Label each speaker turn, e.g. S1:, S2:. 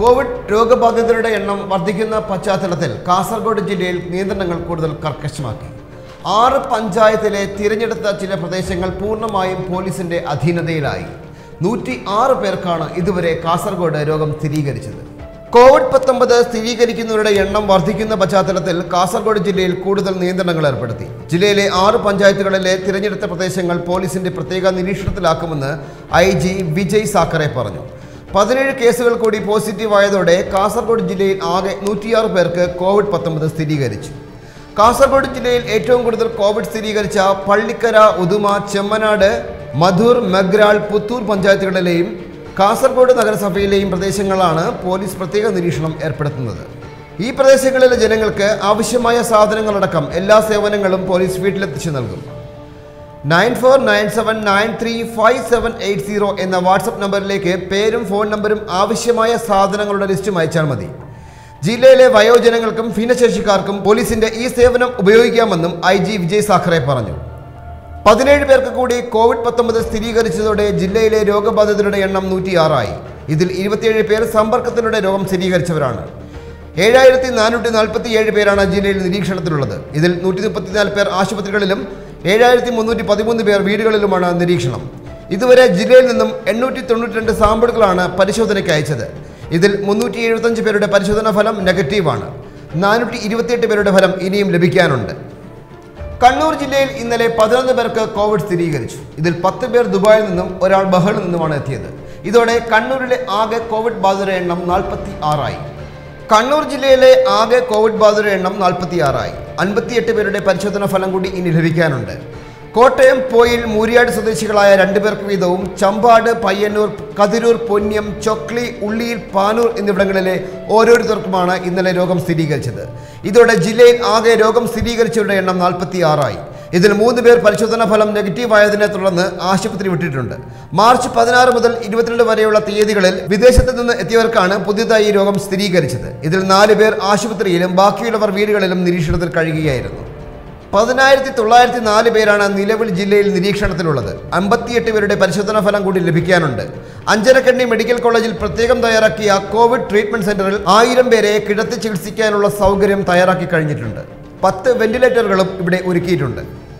S1: Covid രോഗബാധിതരുടെ എണ്ണം വർദ്ധിക്കുന്ന പശ്ചാത്തലത്തിൽ കാസർഗോഡ് ജില്ലയിൽ നിയന്ത്രണങ്ങൾ കൂടുതൽ കർക്കശമാക്കി ആറ് പഞ്ചായത്തിലെ തിരഞ്ഞെടുത്ത ചില പ്രദേശങ്ങൾ പൂർണ്ണമായും പോലീസിന്റെ അധീനതയിലായി നൂറ്റി ആറ് പേർക്കാണ് ഇതുവരെ കാസർഗോഡ് രോഗം സ്ഥിരീകരിച്ചത് കോവിഡ് പത്തൊമ്പത് സ്ഥിരീകരിക്കുന്നവരുടെ എണ്ണം വർദ്ധിക്കുന്ന പശ്ചാത്തലത്തിൽ കാസർഗോഡ് ജില്ലയിൽ കൂടുതൽ നിയന്ത്രണങ്ങൾ ഏർപ്പെടുത്തി ജില്ലയിലെ ആറ് പഞ്ചായത്തുകളിലെ തിരഞ്ഞെടുത്ത പ്രദേശങ്ങൾ പോലീസിന്റെ പ്രത്യേക നിരീക്ഷണത്തിലാക്കുമെന്ന് ഐ ജി വിജയ് സാക്കറെ പറഞ്ഞു പതിനേഴ് കേസുകൾ കൂടി പോസിറ്റീവ് ആയതോടെ കാസർഗോഡ് ജില്ലയിൽ ആകെ നൂറ്റിയാറ് പേർക്ക് കോവിഡ് പത്തൊമ്പത് സ്ഥിരീകരിച്ചു കാസർഗോഡ് ജില്ലയിൽ ഏറ്റവും കൂടുതൽ കോവിഡ് സ്ഥിരീകരിച്ച പള്ളിക്കര ഉദുമ ചെമ്മനാട് മധൂർ മെഗ്രാൾ പുത്തൂർ പഞ്ചായത്തുകളിലെയും കാസർഗോഡ് നഗരസഭയിലെയും പ്രദേശങ്ങളാണ് പോലീസ് പ്രത്യേക നിരീക്ഷണം ഏർപ്പെടുത്തുന്നത് ഈ പ്രദേശങ്ങളിലെ ജനങ്ങൾക്ക് ആവശ്യമായ സാധനങ്ങളടക്കം എല്ലാ സേവനങ്ങളും പോലീസ് വീട്ടിലെത്തിച്ചു നൽകും nine four nine seven nine three five seven eight zero എന്ന വാട്സപ്പ് നമ്പറിലേക്ക് പേരും ഫോൺ നമ്പരും ആവശ്യമായ സാധനങ്ങളുടെ ലിസ്റ്റും അയച്ചാൽ മതി ജില്ലയിലെ വയോജനങ്ങൾക്കും ഭിന്നശേഷിക്കാർക്കും പോലീസിന്റെ ഈ സേവനം ഉപയോഗിക്കാമെന്നും ഐ ജി വിജയ് സാഖറെ പറഞ്ഞു പതിനേഴ് പേർക്ക് കൂടി കോവിഡ് പത്തൊമ്പത് സ്ഥിരീകരിച്ചതോടെ ജില്ലയിലെ രോഗബാധിതരുടെ എണ്ണം നൂറ്റിയാറായി ഇതിൽ ഇരുപത്തിയേഴ് പേർ സമ്പർക്കത്തിലൂടെ രോഗം സ്ഥിരീകരിച്ചവരാണ് ഏഴായിരത്തി നാനൂറ്റി നാൽപ്പത്തി ഏഴ് പേരാണ് ജില്ലയിൽ നിരീക്ഷണത്തിലുള്ളത് ഇതിൽ നൂറ്റി മുപ്പത്തിനാല് പേർ ആശുപത്രികളിലും ഏഴായിരത്തി മുന്നൂറ്റി പതിമൂന്ന് പേർ വീടുകളിലുമാണ് നിരീക്ഷണം ഇതുവരെ ജില്ലയിൽ നിന്നും എണ്ണൂറ്റി തൊണ്ണൂറ്റി രണ്ട് സാമ്പിളുകളാണ് പരിശോധനയ്ക്ക് അയച്ചത് ഇതിൽ മുന്നൂറ്റി എഴുപത്തഞ്ച് പേരുടെ പരിശോധനാ ഫലം നെഗറ്റീവാണ് നാനൂറ്റി ഇരുപത്തിയെട്ട് പേരുടെ ഫലം ഇനിയും ലഭിക്കാനുണ്ട് കണ്ണൂർ ജില്ലയിൽ ഇന്നലെ പതിനൊന്ന് പേർക്ക് കോവിഡ് സ്ഥിരീകരിച്ചു ഇതിൽ പത്ത് പേർ ദുബായിൽ നിന്നും ഒരാൾ ബഹറിൽ നിന്നുമാണ് എത്തിയത് ഇതോടെ കണ്ണൂരിലെ ആകെ കോവിഡ് ബാധിതരുടെ എണ്ണം നാൽപ്പത്തി ആറായി കണ്ണൂർ ജില്ലയിലെ ആകെ കോവിഡ് ബാധിതരുടെ എണ്ണം നാൽപ്പത്തി ആറായി അൻപത്തിയെട്ട് പേരുടെ പരിശോധനാ ഫലം കൂടി ഇനി ലഭിക്കാനുണ്ട് കോട്ടയം പോയിൽ മൂരിയാട് സ്വദേശികളായ രണ്ടുപേർക്ക് വീതവും ചമ്പാട് പയ്യന്നൂർ കതിരൂർ പൊന്നം ചൊക്ലി ഉള്ളിയിൽ പാനൂർ എന്നിവിടങ്ങളിലെ ഓരോരുത്തർക്കുമാണ് ഇന്നലെ രോഗം സ്ഥിരീകരിച്ചത് ഇതോടെ ജില്ലയിൽ ആകെ രോഗം സ്ഥിരീകരിച്ചവരുടെ എണ്ണം നാൽപ്പത്തി ആറായി ഇതിൽ മൂന്ന് പേർ പരിശോധനാ ഫലം നെഗറ്റീവ് ആയതിനെ തുടർന്ന് ആശുപത്രി വിട്ടിട്ടുണ്ട് മാർച്ച് പതിനാറ് മുതൽ ഇരുപത്തിരണ്ട് വരെയുള്ള തീയതികളിൽ വിദേശത്ത് നിന്ന് എത്തിയവർക്കാണ് പുതിയതായി ഈ രോഗം സ്ഥിരീകരിച്ചത് ഇതിൽ നാല് പേർ ആശുപത്രിയിലും ബാക്കിയുള്ളവർ വീടുകളിലും നിരീക്ഷണത്തിൽ കഴിയുകയായിരുന്നു പതിനായിരത്തി തൊള്ളായിരത്തി നാല് പേരാണ് നിലവിൽ ജില്ലയിൽ നിരീക്ഷണത്തിലുള്ളത് അമ്പത്തിയെട്ട് പേരുടെ പരിശോധനാ ഫലം കൂടി ലഭിക്കാനുണ്ട് അഞ്ചരക്കണ്ണി മെഡിക്കൽ കോളേജിൽ പ്രത്യേകം തയ്യാറാക്കിയ കോവിഡ് ട്രീറ്റ്മെന്റ് സെന്ററിൽ ആയിരം പേരെ കിടത്തി ചികിത്സിക്കാനുള്ള സൗകര്യം തയ്യാറാക്കി കഴിഞ്ഞിട്ടുണ്ട് പത്ത് വെന്റിലേറ്ററുകളും ഇവിടെ ഒരുക്കിയിട്ടുണ്ട്